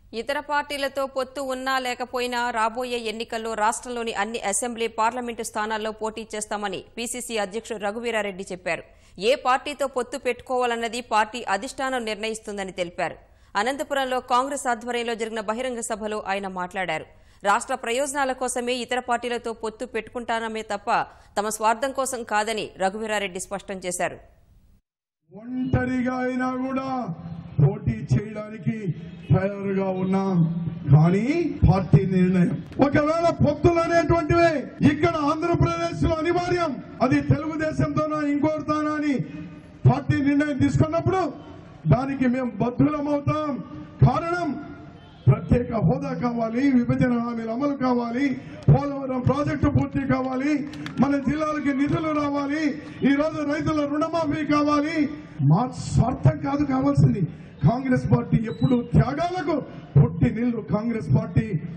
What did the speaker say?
ఇతర పార్టీలతో పొత్తు ఉన్నా లేకపోయినా రాబోయే ఎన్నికల్లో రాష్ట్రంలోని అన్ని అసెంబ్లీ పార్లమెంటు స్థానాల్లో పోటీ చేస్తామని పీసీసీ అధ్యక్షుడు రఘువీరారెడ్డి చెప్పారు ఏ పార్టీతో పొత్తు పెట్టుకోవాలన్నది పార్టీ అధిష్టానం నిర్ణయిస్తుందని తెలిపారు అనంతపురంలో కాంగ్రెస్ ఆధ్వర్యంలో జరిగిన బహిరంగ సభలో ఆయన మాట్లాడారు రాష్ట్ర ప్రయోజనాల కోసమే ఇతర పార్టీలతో పొత్తు పెట్టుకుంటానమే తప్ప తమ స్వార్థం కోసం కాదని రఘువీరారెడ్డి స్పష్టం చేశారు ఒంటరిగా అయినా కూడా పోటీ చేయడానికి తయారుగా ఉన్నాం కానీ పార్టీ నిర్ణయం ఒకవేళ పొత్తులు అనేటువంటివే ఇక్కడ ఆంధ్రప్రదేశ్ లో అనివార్యం అది తెలుగుదేశంతోనా ఇంకోటితోనా అని పార్టీ నిర్ణయం తీసుకున్నప్పుడు దానికి మేము బద్ధులమవుతాం కారణం ప్రత్యేక హోదా కావాలి విభజన హామీలు అమలు కావాలి పోలవరం ప్రాజెక్టు పూర్తి కావాలి మన జిల్లాలకి నిధులు రావాలి ఈ రోజు రైతుల రుణమాఫీ కావాలి మా స్వార్థం కాదు కావాల్సింది కాంగ్రెస్ పార్టీ ఎప్పుడు త్యాగాలకు పుట్టి నిల్లు కాంగ్రెస్ పార్టీ